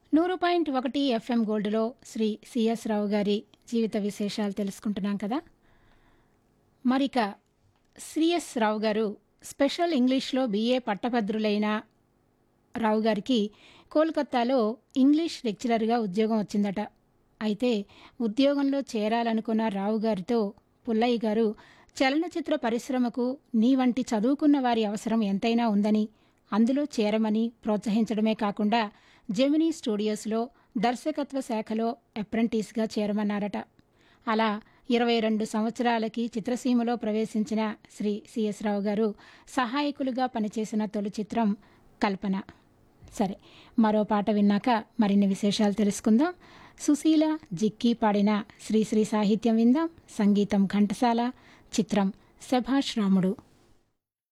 నూరు పాయింట్ ఒకటి ఎఫ్ఎం గోల్డ్లో శ్రీ సిఎస్ రావు గారి జీవిత విశేషాలు తెలుసుకుంటున్నాం కదా మరిక సిఎస్ రావు గారు స్పెషల్ ఇంగ్లీష్లో బీఏ పట్టభద్రులైన రావు గారికి కోల్కత్తాలో ఇంగ్లీష్ లెక్చరర్గా ఉద్యోగం వచ్చిందట అయితే ఉద్యోగంలో చేరాలనుకున్న రావు గారితో పుల్లయ్య గారు చలనచిత్ర పరిశ్రమకు నీ వంటి చదువుకున్న వారి అవసరం ఎంతైనా ఉందని అందులో చేరమని ప్రోత్సహించడమే కాకుండా జెమినీ స్టూడియోస్లో దర్శకత్వ శాఖలో అప్రెంటిస్గా చేరమన్నారట అలా ఇరవై రెండు సంవత్సరాలకి చిత్రసీమలో ప్రవేశించిన శ్రీ సిఎస్ రావు గారు సహాయకులుగా పనిచేసిన తొలి చిత్రం కల్పన సరే మరో పాట విన్నాక మరిన్ని విశేషాలు తెలుసుకుందాం సుశీల జిక్కి పాడిన శ్రీశ్రీ సాహిత్యం విందాం సంగీతం ఘంటసాల చిత్రం శభాష్ రాముడు